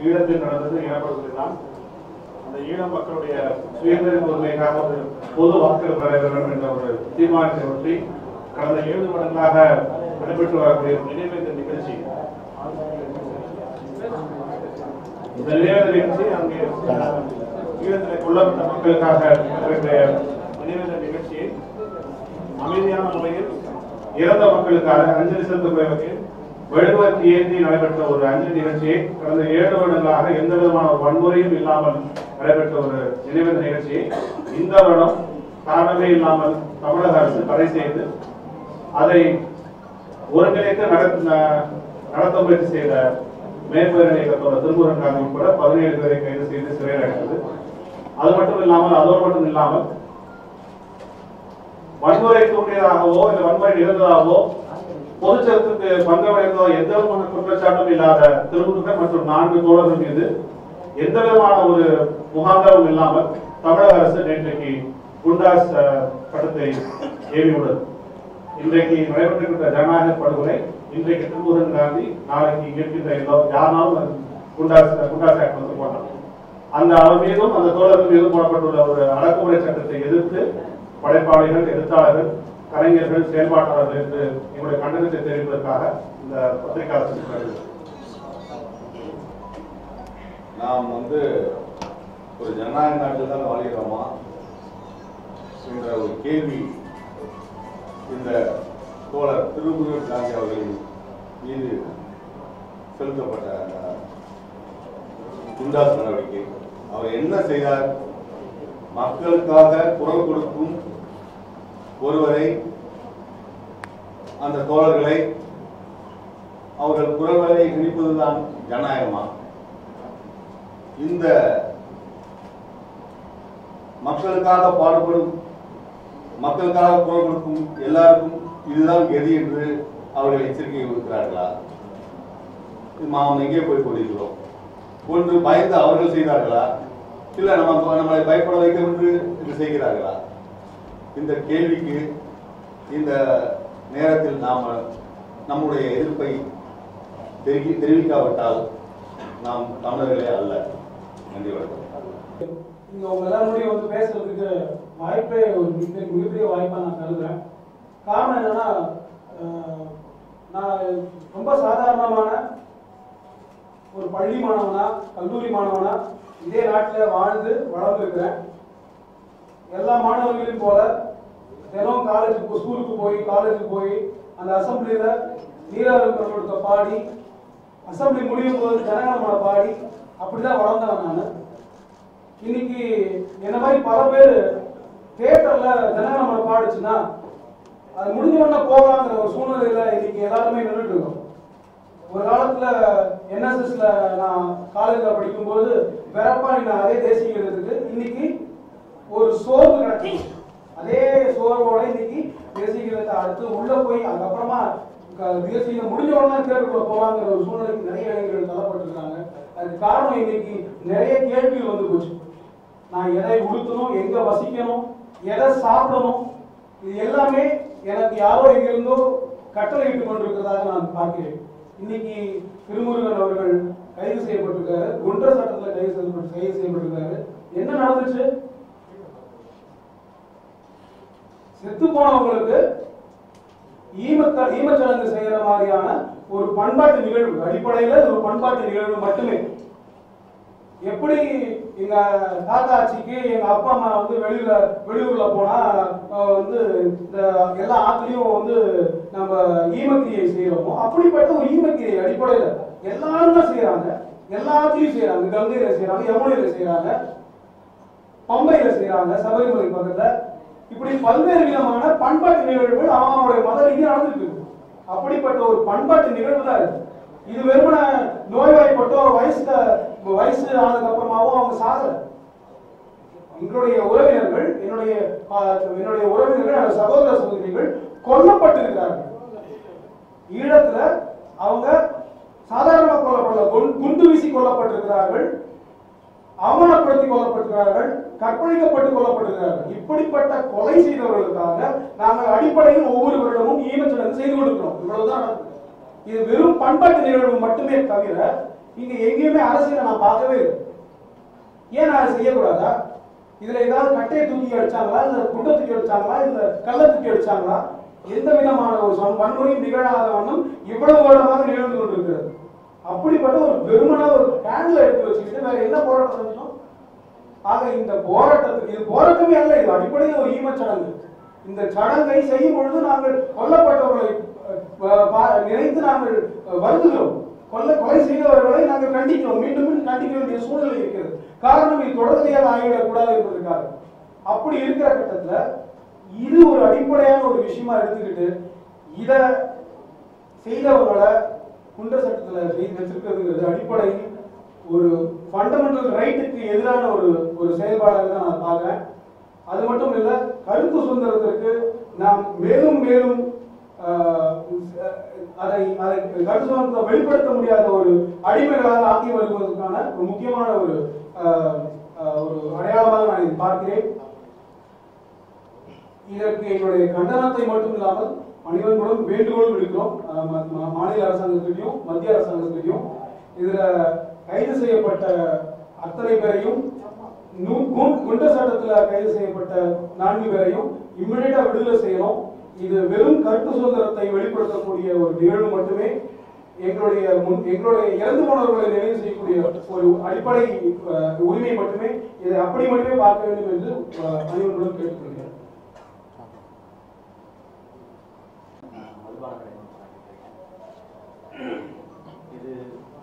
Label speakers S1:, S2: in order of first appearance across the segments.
S1: ஈழத்தில் நடந்தது இனப்படுகொலை தான் அந்த ஈழ மக்களுடைய சுயநிலை உரிமைக்காக ஒரு பொது வாக்குகள் பெற வேண்டும் என்ற ஒரு தீர்மானத்தை ஒட்டி கடந்த ஏழு மடங்களாக நடைபெற்று வரக்கூடிய ஒரு நினைவேந்த நிகழ்ச்சி இந்த நினைவேந்த நிகழ்ச்சி அங்கே ஈழத்தில் கொல்லப்பட்ட மக்களுக்காக நடைபெற்ற நினைவேந்த நிகழ்ச்சியை அமைதியான முறையில் இறந்த மக்களுக்காக அஞ்சலி செலுத்தக்கூடிய வகையில் மெழுகுவர்த்தி ஏந்தி நடைபெற்ற ஒரு அஞ்சலி நிகழ்ச்சியை கடந்த ஏழு வருடங்களாக எந்த விதமான ஒரு வன்முறையும் இல்லாமல் நடைபெற்ற ஒரு நினைவேந்த நிகழ்ச்சியை இந்த வருடம் காரணமே இல்லாமல் தமிழக அரசு தடை செய்து அதை ஒருங்கிணைத்து நடத்த நடத்த முயற்சி செய்த மேற்பேர் இயக்கத்தோட திருமுருகன் காந்தி உட்பட பதினேழு பேரை கைது செய்து சிறையில் அடைத்தது அது மட்டும் இல்லாமல் அதோடு மட்டும் இல்லாமல் வன்முறை தூண்டியதாகவோ இல்லை வன்முறை நிகழ்ந்ததாகவோ பொதுச்சரத்துக்கு பங்கம் அடைந்ததோ எந்த விதமான குற்றச்சாட்டும் இல்லாத திருமுருகன் மற்றும் நான்கு தோழர்கள் மீது எந்த விதமான ஒரு முகாந்திரமும் இல்லாமல் தமிழக அரசு நேற்றைக்கு குண்டாஸ் அஹ், சட்டத்தை ஏவியுள்ளது இன்றைக்கு நடைபெற்றிருக்கின்ற ஜனநாயக படுகொலை இன்றைக்கு திருமுருகன் காந்தி நாளைக்கு இங்க இருக்கின்ற எல்லோ யாருனாலும் குண்டாஸ் குண்டாஸ் ஆக்ட் வந்து போட்டாங்க அந்த அவர் மீதும் அந்த தோழர்கள் மீதும் போடப்பட்டுள்ள ஒரு அடக்குமுறை சட்டத்தை எதிர்த்து படைப்பாளிகள் எழுத்தாளர்கள் கலைஞர்கள் செயல்பாட்டாளர்கள் என்று எங்களுடைய கண்டனத்தை தெரிவிப்பதற்காக இந்த பத்திரிகையாளர்
S2: நாம் வந்து ஒரு ஜனநாயக நாட்டில் தான் வாழ்கிறோமா என்ற ஒரு கேள்வி இந்த தோழர் திருமுருகன் காந்தி அவர்களின் மீது செலுத்தப்பட்ட அந்த குண்டாஸ் நடவடிக்கை அவர் என்ன செய்தார் மக்களுக்காக குரல் கொடுக்கும் ஒருவரை அந்த தோழர்களை அவர்கள் குரல் வரை இணைப்பதுதான் ஜனநாயகமா இந்த மக்களுக்காக பாடுபடும் மக்களுக்காக குரல் கொடுக்கும் எல்லாருக்கும் இதுதான் கதி என்று அவர்கள் எச்சரிக்கை விடுக்கிறார்களா இது நாம் எங்கே போய் கொண்டிருக்கிறோம் ஒன்று பயந்து அவர்கள் செய்தார்களா இல்ல நம்ம நம்மளை பயப்பட வைக்க என்று இது செய்கிறார்களா இந்த கேள்விக்கு இந்த நேரத்தில் நாம நம்முடைய எதிர்ப்பை தெரிவி- தெரிவிக்காவிட்டால் நாம் தமிழர்களே அல்ல நன்றி வணக்கம்
S3: இங்க உங்க எல்லாருடைய வந்து பேசுறதுக்கு வாய்ப்பே ஒரு மிக மிகப்பெரிய வாய்ப்பா நான் கருதுறேன் காரணம் என்னன்னா அஹ், நான் ரொம்ப சாதாரணமான ஒரு பள்ளி மாணவனா கல்லூரி மாணவனா இதே நாட்டில் வாழ்ந்து வளர்ந்துருக்கிறேன் எல்லா மாணவர்களையும் போல தினம் காலேஜுக்கு ஸ்கூலுக்கு போய் காலேஜுக்கு போய் அந்த அசம்பிளியில நீராவின் கொடுத்த பாடி அசம்பிளி முடியும் போது ஜனகணமன பாடி அப்படிதான் வளர்ந்தவன் நான் இன்னைக்கு என்ன மாதிரி பல பேர் தியேட்டர்ல ஜனகணமன பாடுச்சுன்னா அது முடிஞ்ச உடனே போகலாங்கிற ஒரு சூழ்நிலையில இன்னைக்கு எல்லாருமே நின்றுட்டு இருக்கோம் ஒரு காலத்துல என்எஸ்எஸ்ல நான் காலேஜ்ல படிக்கும்போது வெறப்பா நான் அதே தேசிய கீதத்துக்கு இன்னைக்கு ஒரு சோர்வு கிடைக்கும் அதே சோர்வோட இன்னைக்கு தேசிய கீதத்தை அடுத்து உள்ள போய் அதுக்கப்புறமா க- தேசிய கீதம் முடிஞ்ச உடனே தேர்வுக்குள்ள போலாங்கிற ஒரு சூழ்நிலைக்கு நிறைய இளைஞர்கள் தள்ளப்பட்டிருக்காங்க அதுக்கு காரணம் இன்னைக்கு நிறைய கேள்விகள் வந்து போச்சு நான் எதை உடுத்தணும் எங்க வசிக்கணும் எதை சாப்பிடணும் இது எல்லாமே எனக்கு யாரோ எங்கிருந்தோ கட்டளையிட்டு கொண்டிருக்கிறதாக நான் பார்க்கிறேன் இன்னைக்கு திருமுருகன் அவர்கள் கைது செய்யப்பட்டிருக்காரு குண்டர் சட்டத்துல கைது செய்யப்பட்டு கைது செய்யப்பட்டிருக்காரு என்ன நடந்துச்சு செத்து போனவங்களுக்கு ஈமக்க ஈமச்சடங்கு செய்யற மாதிரியான ஒரு பண்பாட்டு நிகழ்வு அடிப்படையில இது ஒரு பண்பாட்டு நிகழ்வு மட்டுமே எப்படி எங்க தாத்தா ஆச்சிக்கு எங்க அப்பா அம்மா வந்து வெளியில வெளியூர்ல போனா அஹ், வந்து இந்த எல்லா ஆத்துலயும் வந்து நம்ம ஈமக்கிரியை செய்யறோமோ அப்படிப்பட்ட ஒரு ஈமக்கிரியை அடிப்படையில எல்லாரும் தான் செய்யறாங்க எல்லா ஆத்துலயும் செய்யறாங்க கங்கையில செய்யறாங்க யமுனையில செய்யறாங்க பம்பையில செய்யறாங்க சபரிமலை பக்கத்துல இப்படி பல்வேறு விதமான பண்பாட்டு நிகழ்வுகள் அவங்களுடைய மத ரீதியா நடந்துட்டு இருக்கு அப்படிப்பட்ட ஒரு பண்பாட்டு நிகழ்வு தான் இது இது வெறுமன நோய்வாய்ப்பட்டோ வயசுல வயசு ஆனதுக்கு அப்புறமாவும் அவங்க சாகல எங்களுடைய உறவினர்கள் என்னுடைய ஆஹ், என்னுடைய உறவினர்கள் என்னுடைய சகோதர சகோதரிகள் கொல்லப்பட்டிருக்கிறார்கள் ஈழத்துல அவங்க சாதாரண கொல்லப்படல குண்- குண்டு வீசி கொல்லப்பட்டிருக்கிறார்கள் அவமானப்படுத்தி கொல்லப்பட்டிருக்கிறார்கள் கற்பழிக்கப்பட்டு கொல்லப்பட்டிருக்கிறார்கள் இப்படிப்பட்ட கொலை செய்தவர்களுக்காக நாங்கள் அடிப்படையில் ஒவ்வொரு வருடமும் ஈமச்சடங்கு செய்து கொடுக்கிறோம் இவ்வளவுதான் நடக்குது இது வெறும் பண்பாட்டு நிகழ்வு மட்டுமே தவிர இங்க எங்கேயுமே அரசியலை நான் பார்க்கவே இல்லை ஏன் நான் அதை செய்யக்கூடாதா இதுல ஏதாவது கட்டையை தூக்கி அடிச்சாங்களா இல்ல குண்டை தூக்கி அடிச்சாங்களா இல்ல கல்லை தூக்கி அடிச்சாங்களா எந்த விதமான ஒரு சம்- வன்முறையும் நிகழாத வண்ணம் இவ்வளவு வருடமாக நிகழ்ந்து கொண்டிருக்கிறது அப்படிப்பட்ட ஒரு வெறுமனா ஒரு கேண்டில் எடுத்து வச்சுக்கிட்டு வேற என்ன போராட்டம் செஞ்சோம் ஆக இந்த போராட்டத்துக்கு இது போராட்டமே அல்ல இது அடிப்படையில் ஒரு ஈமச் சடங்கு இந்த சடங்கை செய்யும் பொழுது நாங்கள் கொல்லப்பட்டவர்களை அஹ், பா- நினைத்து நாங்கள் அஹ், வருந்துகிறோம் கொல்ல கொலை செய்தவர்களை நாங்கள் கண்டிக்கிறோம் மீண்டும் மீண்டும் கண்டிக்க வேண்டிய சூழ்நிலை இருக்கிறது காரணம் இது தொடர்ச்சியாக ஆகிவிடக்கூடாது என்பதற்காக அப்படி இருக்கிற கட்டத்துல இது ஒரு அடிப்படையான ஒரு விஷயமா எடுத்துக்கிட்டு இத செய்தவங்களை குண்டர் சட்டத்துல செய்து வச்சிருக்கிறதுங்கிறது அடிப்படையில் ஒரு ஃபண்டமெண்டல் ரைட்டுக்கு எதிரான ஒரு ஒரு செயல்பாடாக தான் நான் பார்க்கிறேன் அது மட்டும் இல்ல கருத்து சுதந்திரத்திற்கு நாம் மேலும் மேலும் ஆஹ், அதை அதை கருத்து சுதந்திரத்தை வெளிப்படுத்த முடியாத ஒரு அடிமைகளாக ஆக்கி வருவதற்கான ஒரு முக்கியமான ஒரு ஆஹ், ஆஹ், ஒரு அடையாளமாக நான் இதை பார்க்கிறேன் இதற்கு எங்களுடைய கண்டனத்தை மட்டும் இல்லாமல் மனிதர்களுடன் வேண்டுகோளும் விடுக்கிறோம் அஹ் ம- ம- மாநில அரசாங்கத்திலையும் மத்திய அரசாங்கத்திலையும் இதுல கைது செய்யப்பட்ட அத்தனை பேரையும் நூ- கு- குண்டர் சட்டத்துல கைது செய்யப்பட்ட நான்கு பேரையும் இம்மிடியா விடுதலை செய்யணும் இது வெறும் கருத்து சுதந்திரத்தை வெளிப்படுத்தக்கூடிய ஒரு நிகழ்வு மட்டுமே எங்களுடைய முன் எங்களுடைய இறந்து போனவர்களை நினைவு செய்யக்கூடிய ஒரு அடிப்படை அஹ், உரிமை மட்டுமே இதை அப்படி மட்டுமே பார்க்க வேண்டும் என்று அஹ், அனைவர்களும் கேட்டுக்கொள்கிறேன்
S4: மதுபான கடை இது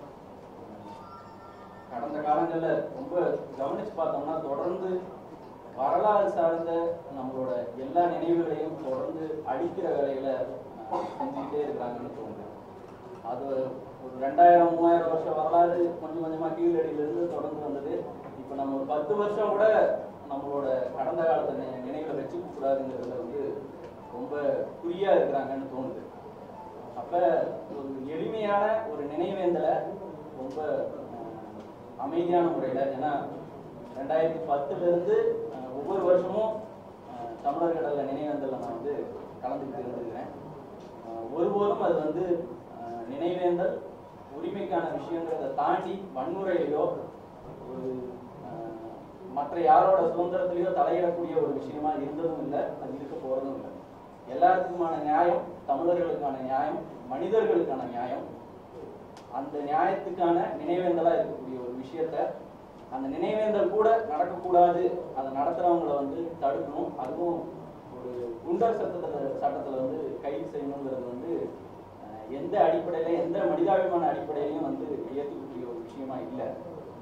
S4: கடந்த காலங்களில் ரொம்ப கவனிச்சு பார்த்தோம்னா தொடர்ந்து வரலாறு சார்ந்த நம்மளோட எல்லா நினைவுகளையும் தொடர்ந்து அழிக்கிற வேலைகளை அஹ், செஞ்சுக்கிட்டே இருக்கிறாங்கன்னு தோணுது அது ஒரு ரெண்டாயிரம் மூவாயிரம் வருஷம் வரலாறு கொஞ்சம் கொஞ்சமாக கீழடியிலிருந்து தொடர்ந்து வந்தது இப்போ நம்ம ஒரு பத்து வருஷம் கூட நம்மளோட கடந்த காலத்தை நி- நினைவுல வச்சுக்க கூடாதுங்கிறதுல வந்து ரொம்ப குறியா இருக்கிறாங்கன்னு தோணுது அப்ப ஒரு எளிமையான ஒரு நினைவேந்தலை ரொம்ப அஹ், அமைதியான முறையில ஏன்னா ரெண்டாயிரத்தி பத்துல இருந்து அஹ், ஒவ்வொரு வருஷமும் அஹ், தமிழர் கடல்ல நினைவேந்தல்ல நான் வந்து கலந்துக்கிட்டு இருந்திருக்கிறேன் அஹ், ஒருபோதும் அது வந்து அஹ், நினைவேந்தல் உரிமைக்கான விஷயங்கிறத தாண்டி வன்முறையிலையோ ஒரு அஹ், மற்ற யாரோட சுதந்திரத்திலேயோ தலையிடக்கூடிய ஒரு விஷயமா இருந்ததும் இல்லை அது இருக்க போறதும் இல்லை எல்லாத்துக்குமான நியாயம் தமிழர்களுக்கான நியாயம் மனிதர்களுக்கான நியாயம் அந்த நியாயத்துக்கான நினைவேந்தலா இருக்கக்கூடிய ஒரு விஷயத்த அந்த நினைவேந்தல் கூட நடக்கக்கூடாது அதை நடத்துறவங்கள வந்து தடுக்கணும் அதுவும் ஒரு குண்டர் சட்டத்துல சட்டத்துல வந்து கைது செய்யணுங்கிறது வந்து அஹ், எந்த அடிப்படையில எந்த மனிதாபிமான அடிப்படையிலையும் வந்து ஏற்றுக்கக்கூடிய ஒரு விஷயமா இல்லை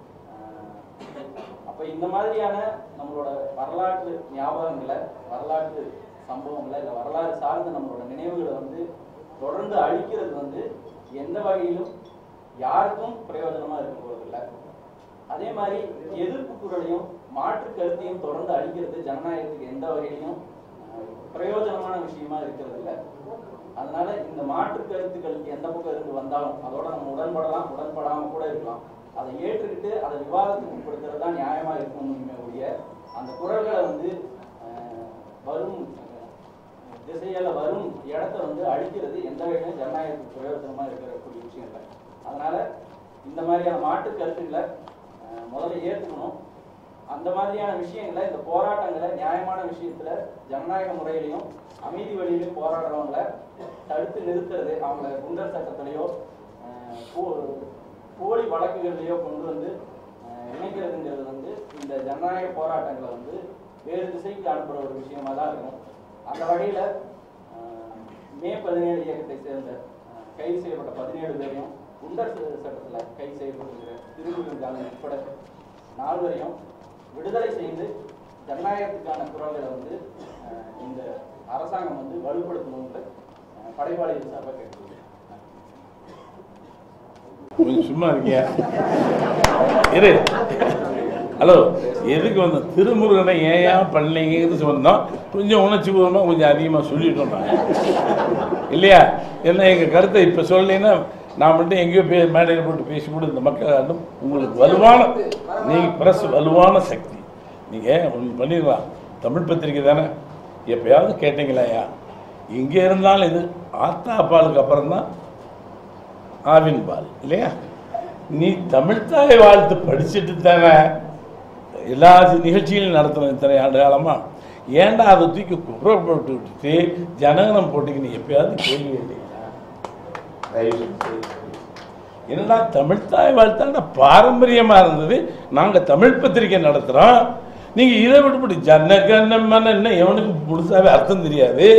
S4: அப்ப இந்த மாதிரியான நம்மளோட வரலாற்று ஞாபகங்களை வரலாற்று சம்பவங்களை இல்ல வரலாறு சார்ந்த நம்மளோட நினைவுகளை வந்து தொடர்ந்து அழிக்கிறது வந்து எந்த வகையிலும் யாருக்கும் பிரயோஜனமா இருக்க போறதில்லை அதே மாதிரி எதிர்ப்பு குரலையும் மாற்று கருத்தையும் தொடர்ந்து அழிக்கிறது ஜனநாயகத்துக்கு எந்த வகையிலும் அஹ், பிரயோஜனமான விஷயமா இருக்கிறது இல்ல அதனால இந்த மாற்று கருத்துக்களுக்கு எந்த பக்கம் இருந்து வந்தாலும் அதோட நம்ம உடன்படலாம் உடன்படாம கூட இருக்கலாம் அதை ஏற்றுக்கிட்டு அதை விவாதத்துக்கு உட்படுத்துறது தான் நியாயமா இருக்கணுமே ஒழிய அந்த குரல்களை வந்து அஹ், வரும் திசையில வரும் இடத்த வந்து அழிக்கிறது எந்த வகையிலும் ஜனநாயகத்துக்கு பிரயோஜனமா இருக்கக்கூடிய விஷயம் இல்லை அதனால இந்த மாதிரியான மாற்று கருத்துக்களை அஹ், முதல்ல ஏற்றுக்கணும் அந்த மாதிரியான விஷயங்களை இந்த போராட்டங்களை நியாயமான விஷயத்துல ஜனநாயக முறையிலையும் அமைதி வழியிலையும் போராடுறவங்கள தடுத்து நிறுத்துறது அவங்கள குண்டர் சட்டத்திலையோ அஹ், போ- போலி வழக்குகள்லையோ கொண்டு வந்து அஹ், இணைக்கிறதுங்கிறது வந்து இந்த ஜனநாயக போராட்டங்களை வந்து வேறு திசைக்கு அனுப்புற ஒரு விஷயமா தான் இருக்கும் அந்த வகையில அஹ், மே பதினேழு இயக்கத்தை சேர்ந்த அஹ், கைது செய்யப்பட்ட பதினேழு பேரையும் குண்டர் ச- சட்டத்துல கைது செய்யப்பட்டிருக்கிற திருமுருகன் உட்பட நால்வரையும் விடுதலை செய்து ஜனநாயகத்துக்கான குரல்களை வந்து அஹ், இந்த அரசாங்கம் வந்து வலுப்படுத்தணும்னு அஹ், படைப்பாளிகள் சார்பாக கேட்டுக்கொள்கிறேன்
S5: கொஞ்சம் சும்மா இருக்கியா இரு ஹலோ எதுக்கு வந்த திருமுருகனை ஏன் ஏன் பண்ணீங்கன்னு சொன்னோம் கொஞ்சம் உணர்ச்சி பூர்வமாக கொஞ்சம் அதிகமாக சொல்லிட்டோம் நாங்கள் இல்லையா என்ன எங்கள் கருத்தை இப்போ சொல்லலைன்னா நான் மட்டும் எங்கேயோ பே மேடையில் போட்டு பேசி கூட இந்த மக்கள் ஆட்டும் உங்களுக்கு வலுவான நீங்கள் ப்ரெஸ் வலுவான சக்தி நீங்கள் ஒன்று பண்ணிடலாம் தமிழ் பத்திரிக்கை தானே எப்பயாவது கேட்டீங்களாயா இங்கே இருந்தாலும் இது ஆத்தா பாலுக்கு அப்புறம் தான் ஆவின் பால் இல்லையா நீ தமிழ்த்தாய் வாழ்த்து படிச்சுட்டு தானே எல்லா நிகழ்ச்சிகளையும் நடத்தணும் இத்தனை ஆண்டு காலமா ஏன்டா அதை தூக்கி குப்புற போட்டு விட்டுட்டு ஜனகனம் போட்டுக்கு நீ எப்பயாவது கேள்வி இல்லையா தயவு செஞ்சு. என்னடா தமிழ்த்தாய் வாழ்த்தாண்ட பாரம்பரியமா இருந்தது நாங்க தமிழ் பத்திரிக்கை நடத்துறோம் நீங்க இதை விட்டுப்படி ஜனகணமன என்ன எவனுக்கு முழுசாவே அர்த்தம் தெரியாது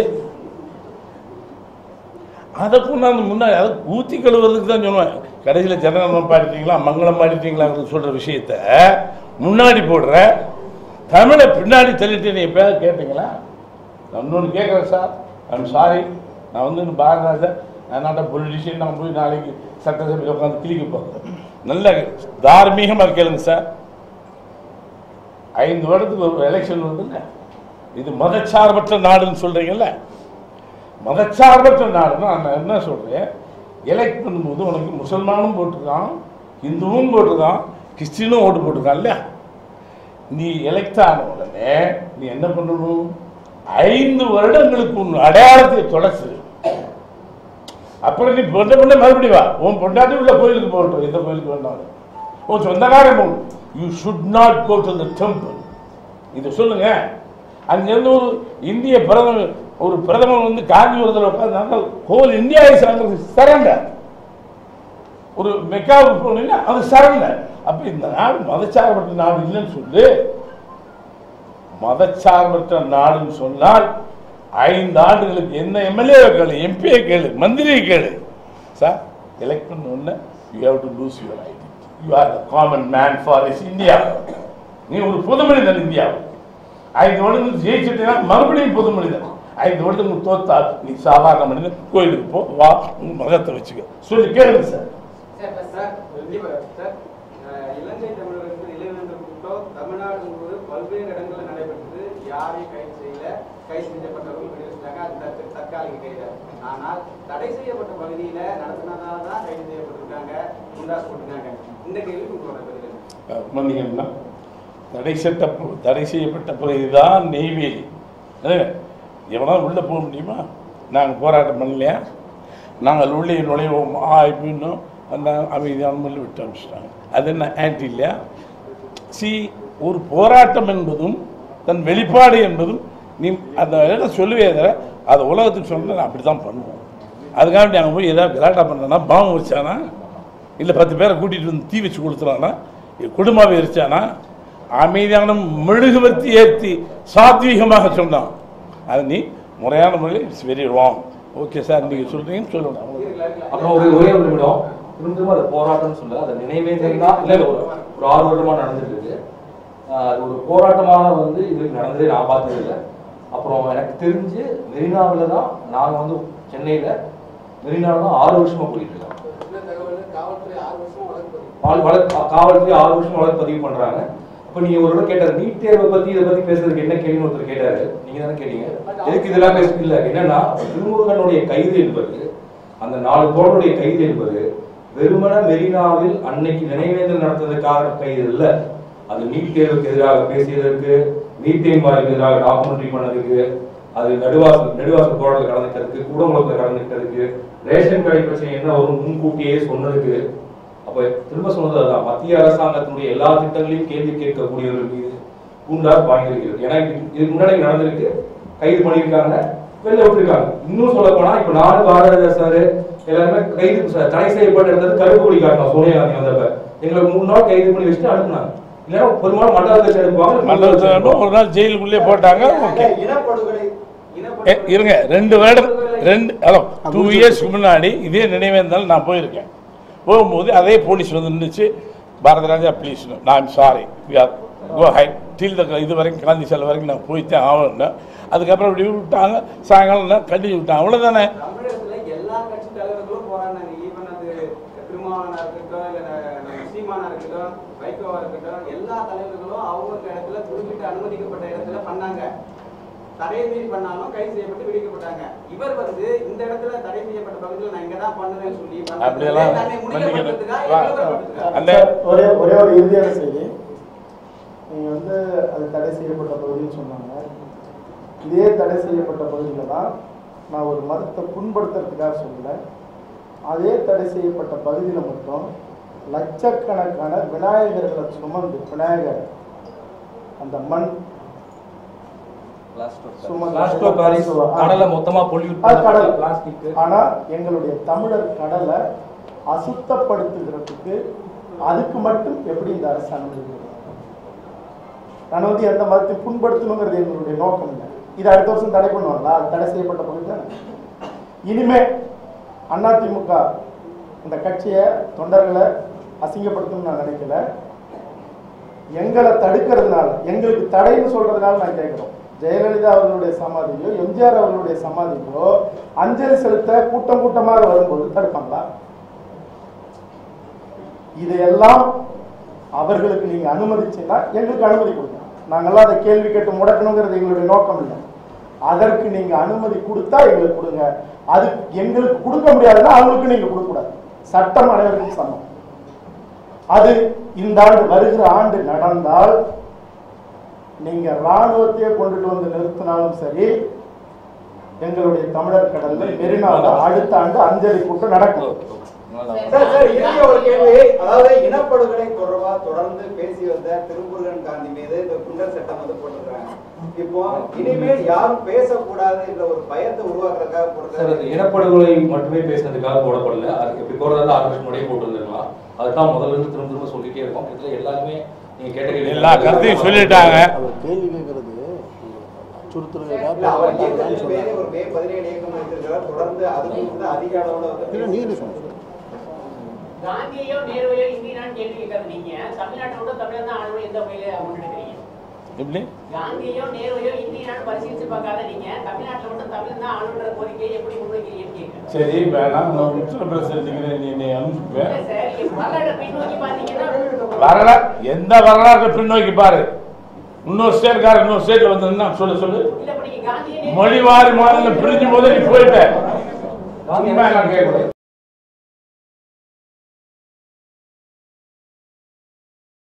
S5: அதை கொண்டாந்து முன்னாடி அதை ஊத்தி கழுவுறதுக்கு தான் சொல்லுவேன் கடைசியில் ஜனகணம் பாடிட்டீங்களா மங்களம் பாடிட்டீங்களாங்கிறது சொல்ற விஷயத்த முன்னாடி போடுற தமிழை பின்னாடி தள்ளிட்டு நீ எப்பயாவது கேட்டீங்களா நான் இன்னொன்று கேட்குறேன் சார் ஐம் சாரி நான் வந்து இன்னும் பாரதாஜன் நான் நாட்ட பொலிட்டிஷியன் நான் போய் நாளைக்கு சட்டசபையில் உட்காந்து கிளிக்க போகிறேன் நல்ல தார்மீகமாக கேளுங்க சார் ஐந்து வருடத்துக்கு ஒரு எலெக்ஷன் வருதுல்ல இது மதச்சார்பற்ற நாடுன்னு சொல்றீங்கல்ல மதச்சார்பற்ற நாடுன்னா நான் என்ன சொல்றேன் எலெக்ட் பண்ணும்போது உனக்கு முசல்மானும் போட்டிருக்கான் இந்துவும் போட்டிருக்கான் கிறிஸ்டினும் ஓட்டு போட்டிருக்கான் இல்லையா நீ எலெக்ட் ஆன உடனே நீ என்ன பண்ணணும் ஐந்து வருடங்களுக்கு உன் அடையாளத்தை தொடச்சு அப்புறம் நீ பொண்ணை பொண்ணை மறுபடியும் வா உன் பொண்டாட்டி உள்ள கோயிலுக்கு போகட்டும் எந்த கோயிலுக்கு வேண்டாம் உன் சொந்தக்காரன் போகணும் you should not go to the temple இதை சொல்லுங்க அங்கிருந்து ஒரு இந்திய பிரதமர் ஒரு பிரதமர் வந்து காஞ்சிபுரத்தில் உட்காந்து ஹோல் இந்தியா இஸ் சரண்டர் ஒரு மெக்காவுக்கு போனீங்கன்னா அது சரண்டர் அப்ப இந்த நாடு மதச்சார்பற்ற நாடு இல்லைன்னு சொல்லு மதச்சார்பற்ற நாடுன்னு சொன்னால் ஐந்து ஆண்டுகளுக்கு என்ன எம்எல்ஏ கேளு எம்பியை கேளு மந்திரியை கேளு சார் எலெக்ட் பண்ண உடனே you have to lose your identity you are the common man for is India நீ ஒரு பொது மனிதன் இந்தியா ஐந்து வருடங்கள் ஜெயிச்சிட்டீங்கன்னா மறுபடியும் பொது மனிதன் ஐந்து வருடங்கள் தோத்தா நீ சாதாரண மனிதன் கோயிலுக்கு போ வா உங்க மதத்தை வச்சுக்க சொல்லி கேளுங்க சார்
S6: சார், சார், கண்டிப்பா, சார், அஹ், இலங்கை தமிழர்களுக்கு நிலைநிறுத்த கூட்டம் தமிழ்நாடு முழுவதும் பல்வேறு இடங்களில் நடைபெற்றது யாரையும் கைது செய்யல கைது செய்யப்பட்டவர்கள் விடுவிச்சிட்டாங்க அது தற்க- தற்காலிக கைது ஆனால் தடை செய்யப்பட்ட பகுதியில நடத்தினதால தான் கைது செய்யப்பட்டிருக்காங்க குண்டாஸ் போட்டிருக்காங்க இந்த கேள்வி உங்களோட பதில் என்ன?
S5: மன்னிக்கணும்னா தடை சட்ட தடை செய்யப்பட்ட பிறகுதான் நெய்வேலி அது எவனா உள்ளே போக முடியுமா நாங்கள் போராட்டம் பண்ணலையா நாங்கள் உள்ளே நுழைவோம் ஆ இப்படின்னோம் அந்த அமைதியான முறையில் விட்டு அனுப்பிச்சிட்டாங்க அது என்ன ஆன்டி இல்லையா சி ஒரு போராட்டம் என்பதும் தன் வெளிப்பாடு என்பதும் நீ அந்த இடம் சொல்லுவே தவிர அதை உலகத்துக்கு சொன்னால் அப்படி தான் பண்ணுவோம் அதுக்காண்டி அங்கே போய் ஏதாவது கலாட்டா பண்ணனா பாவம் வச்சானா இல்லை பத்து பேரை கூட்டிகிட்டு வந்து தீ வச்சு கொடுத்துறானா குடும்பம் எரிச்சானா அமைதியான மெழுகுவர்த்தி ஏற்றி சாத்வீகமாக சொன்னான் அது நீ முறையான முறையில் it's very wrong okay sir நீங்கள் சொல்கிறீங்கன்னு சொல்லணும் அவ்வளவுதான்.
S7: அப்புறம் ஒரு ஒரே ஒரு நிமிடம் திரும்ப திரும்ப அது போராட்டம்னு சொல்ல அது நினைவேந்தல் தான் இல்லை ஒரு ஒரு ஆறு வருடமா நடந்துட்டு இருக்கு ஆஹ் அது ஒரு போராட்டமாக வந்து இது நடந்ததே நான் பார்த்தது இல்லை அப்புறம் எனக்கு தெரிஞ்சு மெரினாவில் தான் நாங்கள் வந்து சென்னையில் மெரினாவில் தான் ஆறு வருஷமா போயிட்டு இருக்கோம் பால் வழக்கு காவல்துறை ஆறு வருஷம் வழக்கு பதிவு பண்றாங்க அப்ப நீங்க ஒரு இடம் கேட்டாரு நீட் தேர்வை பத்தி இதை பத்தி பேசுறதுக்கு என்ன கேள்வி ஒருத்தர் கேட்டாரு நீங்க தானே கேட்டீங்க எதுக்கு இதெல்லாம் பேச இல்ல என்னன்னா திருமுருகனுடைய கைது என்பது அந்த நாலு தோழருடைய கைது என்பது வெறுமன மெரினாவில் அன்னைக்கு நினைவேந்தல் நடத்துவதற்காக கைது இல்ல அது நீட் தேர்வுக்கு எதிராக பேசியதற்கு மீத்தேன் வாயுக்கு எதிராக டாக்குமெண்ட்ரி பண்ணதுக்கு அது நடுவாசல் நெடுவாசல் போராட்டத்தில் கலந்துக்கிறதுக்கு கூடங்குளத்தில் கலந்துக்கிறதுக்கு ரேஷன் கடை பிரச்சனை என்ன வரும் முன்கூட்டியே சொன்னதுக்கு அப்ப திரும்ப சொன்னது அதுதான் மத்திய அரசாங்கத்தினுடைய எல்லா திட்டங்களையும் கேள்வி கேட்கக்கூடியவர்கள் மீது பூண்டாஸ் வாங்கியிருக்கிறது ஏன்னா இது இதுக்கு முன்னாடி நடந்திருக்கு கைது பண்ணியிருக்காங்க வெளில விட்டுருக்காங்க இன்னும் சொல்ல போனா இப்ப நானு பாரதிராஜா சார் எல்லாருமே கைது ச- தடை செய்யப்பட்ட இடத்துல கருப்பு கொடி காட்டணும் சோனியா காந்தி வந்தப்ப எங்களை மூணு நாள் கைது பண்ணி வச்சுட்டு அனுப்புனாங்க இல்லைன்னா பெரும்பாலும் மண்டலத்தை எடுப்பாங்க
S5: மண்டலத்தில் ஒரு நாள் ஜெயிலுக்குள்ளே போட்டாங்க ஓகே
S6: இனப்படுகொலை
S5: ஏ,
S6: இனப்படுகொலை
S5: இருங்க ரெண்டு வருடம் ரெண்டு ஹலோ டூ இயர்ஸ்க்கு முன்னாடி இதே நினைவேந்தால் நான் போயிருக்கேன் போகும்போது அதே போலீஸ் வந்து நின்றுச்சு பாரதராஜா ப்ளீஸ் நான் sorry go high till the இது வரைக்கும் காந்தி சிலை வரைக்கும் நான் போய்த்தான் ஆகணும் அதுக்கப்புறம் இப்படி விட்டாங்க சாயங்காலம் கட்டி விட்டாங்க அவ்வளோதானே
S6: தமிழகத்துல எல்லா கட்சி தலைவர்களும் போராடினாங்க ஈவன் அது திருமாவளவனா இருக்கட்டும் இல்ல நம்ம சீமானா இருக்கட்டும் வைகோவா இருக்கட்டும் எல்லா தலைவர்களும் அவங்க இடத்துல குறிப்பிட்ட அனுமதிக்கப்பட்ட இடத்துல பண்ணாங்க தடை மீறி பண்ணாலும் கைது செய்யப்பட்டு விடுவிக்கப்பட்டாங்க இவர் வந்து இந்த இடத்துல தடை செய்யப்பட்ட பகுதியில் நான் இங்க தான் பண்ணுவேன்னு சொல்லி பண்ணது
S5: அப்படியெல்லாம்
S6: தன்னை முன்னிலைப்படுத்துறதுக்கா,
S5: வா.
S6: இழிவுபடுத்துறதுக்கா?
S5: அந்த
S8: ஒரே ஒரே ஒரு இறுதியான செய்தி நீங்கள் வந்து அது தடை செய்யப்பட்ட பகுதின்னு சொன்னாங்க இதே தடை செய்யப்பட்ட பகுதியில் தான் நான் ஒரு மதத்தை புண்படுத்துறதுக்காக சொல்லல அதே தடை செய்யப்பட்ட பகுதியில் மட்டும் லட்சக்கணக்கான விநாயகர்களை சுமந்து விநாயகர் அந்த மண் சுமந்து
S7: பிளாஸ்டோ பாரிஸ் கடலை மொத்தமா பொல்யூட்
S8: அது கடல்
S7: பிளாஸ்டிக்
S8: ஆனா எங்களுடைய தமிழர் கடலை அசுத்தப்படுத்துகிறதுக்கு அதுக்கு மட்டும் எப்படி இந்த அரசு அனுமதி கொடுக்கும்? நான் வந்து எந்த மதத்தை புண்படுத்தணுங்கிறது எங்களுடைய நோக்கம் இல்லை இது அடுத்த வருஷம் தடை பண்ணுவாங்களா அது தடை செய்யப்பட்ட பகுதி தானே இனிமே அதிமுக இந்த கட்சியை தொண்டர்களை அசிங்கப்படுத்தணும்னு நான் நினைக்கல எங்களை தடுக்கிறதுனால எங்களுக்கு தடைன்னு சொல்றதுனால நான் கேட்கிறோம் ஜெயலலிதா அவர்களுடைய சமாதியோ எம்ஜிஆர் அவர்களுடைய சமாதிக்கோ அஞ்சலி செலுத்த கூட்டம் கூட்டமாக வரும்போது தடுப்பாங்களா இதையெல்லாம் அவர்களுக்கு நீங்க அனுமதிச்சீங்கன்னா எங்களுக்கு அனுமதி கொடுங்க நாங்கெல்லாம் அதை கேள்வி கேட்டு முடக்கணுங்கிறது எங்களுடைய நோக்கம் இல்லை அதற்கு நீங்க அனுமதி கொடுத்தா எங்களுக்கு கொடுங்க அது எங்களுக்கு கொடுக்க முடியாதுன்னா அவங்களுக்கு நீங்க கொடுக்க கூடாது சட்டம் அனைவருக்கும் சமம் அது இந்த ஆண்டு வருகிற ஆண்டு நடந்தால் நீங்க ராணுவத்தையே கொண்டுட்டு வந்து நிறுத்தினாலும் சரி எங்களுடைய தமிழர் கடல்ல மெரினாவில் அடுத்த ஆண்டு அஞ்சலி கூட்டம் நடக்கும்
S6: சார் சார் இறுதியா ஒரு கேள்வி அதாவது இனப்படுகொலை தொடர்பா தொடர்ந்து பேசி வந்த திருமுருகன் காந்தி மீது இந்த குண்டர் சட்டம் வந்து போட்டிருக்காங்க இப்போ இனிமேல் யாரும் பேசக்கூடாது என்ற ஒரு பயத்தை உருவாக்குறதுக்காக
S7: சார்
S6: போட்டிருக்காங்க
S7: அது இனப்படுகொலை மட்டுமே பேசுனதுக்காக போடப்படல அதுக்கு இப்படி போறதால ஆறு வருஷம் முறையே போட்டு வந்துருக்கலாம் அதுதான் முதல்ல இருந்து திரும்ப திரும்ப சொல்லிட்டே இருக்கோம் இதுல எல்லாருமே நீங்க கேட்ட கேள்வி
S5: எல்லா கருத்தையும் சொல்லிட்டாங்க
S9: அவர் கேள்வி கேட்கறது அச்சுறுத்தலுக்காக
S6: இல்ல அவர்
S9: போராடுறாங்கன்னு
S6: இயக்கத்தின் பேரே
S9: சொல்றாங்க.
S6: ஒரு மே பதினேழு இயக்கம் வைத்திருக்கிறார் தொடர்ந்து அதுக்கு வந்து அதிக அளவுல வந்து
S9: இல்ல, நீங்க என்ன சொல்லுங்க
S10: காந்தியோ நேருவையோ இந்தியனான்னு கேள்வி கேட்காது நீங்க தமிழ்நாட்டை விட தமிழர் தான் ஆளுநர் எந்த வகையில முன்னெடுக்கிறீங்க
S5: எப்படி
S10: காந்தியோ நேருவையோ இந்தியனான்னு பரிசீலிச்சு பார்க்காத நீங்க தமிழ்நாட்டில் மட்டும் தமிழ் தான் ஆளுநர் கோரிக்கையை எப்படி முன்வைக்கிறீங்கன்னு கேட்கிறேன்
S5: சரி வேணாம் நான் உத்தரப்பிரதேசத்துக்கு நீ என்னை அனுப்பிப்பேன்
S10: இல்ல சார் நீங்க வரலாற்றை பின்னோக்கி பாத்தீங்கன்னா
S5: வரல எந்த வரலாற்று பின்னோக்கி பாரு இன்னொரு ஸ்டேட்காரர் இன்னொரு ஸ்டேட்ல வந்து நின்னா சொல்லு சொல்லு
S10: இல்ல இப்ப நீங்க காந்தியை
S5: மொழிவாரி மாநிலம் பிரிஞ்சு போது நீ போயிட்ட சும்மா நான் கேட்கக்கூடாது